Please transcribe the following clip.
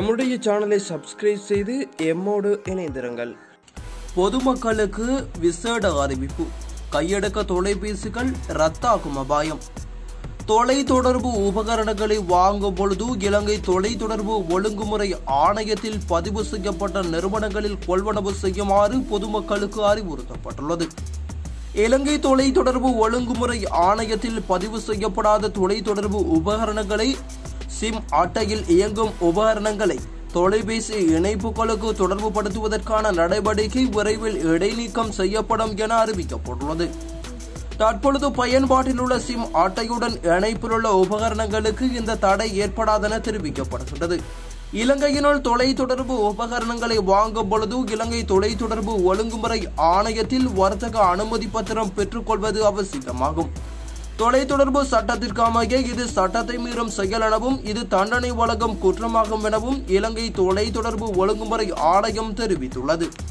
எம்முடைய சேனலை சப்ஸ்கிரைப் செய்து எம்மோடு இணைந்திருங்கள் பொதுமக்களுக்கு விசேட அறிவிப்பு கையடக்க தொலைபேசிகள் ரத்தாகும் அபாயம் தொலைத்தொடர்பு உபகரணங்களை வாங்கும் பொழுது இலங்கை தொலைத்தொடர்பு ஒழுங்குமுறை ஆணையத்தில் பதிவு செய்யப்பட்ட நிறுவனங்களில் கொள்வனவு செய்யுமாறு பொதுமக்களுக்கு அறிவுறுத்தப்பட்டுள்ளது இலங்கை தொலைத்தொடர்பு ஒழுங்குமுறை ஆணையத்தில் பதிவு செய்யப்படாத தொலைத்தொடர்பு உபகரணங்களை சிம் அட்டையில் இயங்கும் உபகரணங்களை தொலைபேசி இணைப்புகளுக்கு தொடர்புபடுத்துவதற்கான நடவடிக்கை விரைவில் இடைநீக்கம் செய்யப்படும் என அறிவிக்கப்பட்டுள்ளது தற்பொழுது பயன்பாட்டில் உள்ள சிம் அட்டையுடன் இணைப்பில் உள்ள உபகரணங்களுக்கு இந்த தடை ஏற்படாதென தெரிவிக்கப்படுகின்றது இலங்கையினுள் தொலைத்தொடர்பு உபகரணங்களை வாங்கும் பொழுது இலங்கை தொலைத்தொடர்பு ஒழுங்குமுறை ஆணையத்தில் வர்த்தக அனுமதி பத்திரம் பெற்றுக்கொள்வது அவசியமாகும் தொலைத்தொடர்பு சட்டத்திற்கு அமைய இது சட்டத்தை மீறும் செயல் எனவும் இது தண்டனை வழங்கும் குற்றமாகும் எனவும் இலங்கை தொலைத்தொடர்பு ஒழுங்குமுறை ஆணையம் தெரிவித்துள்ளது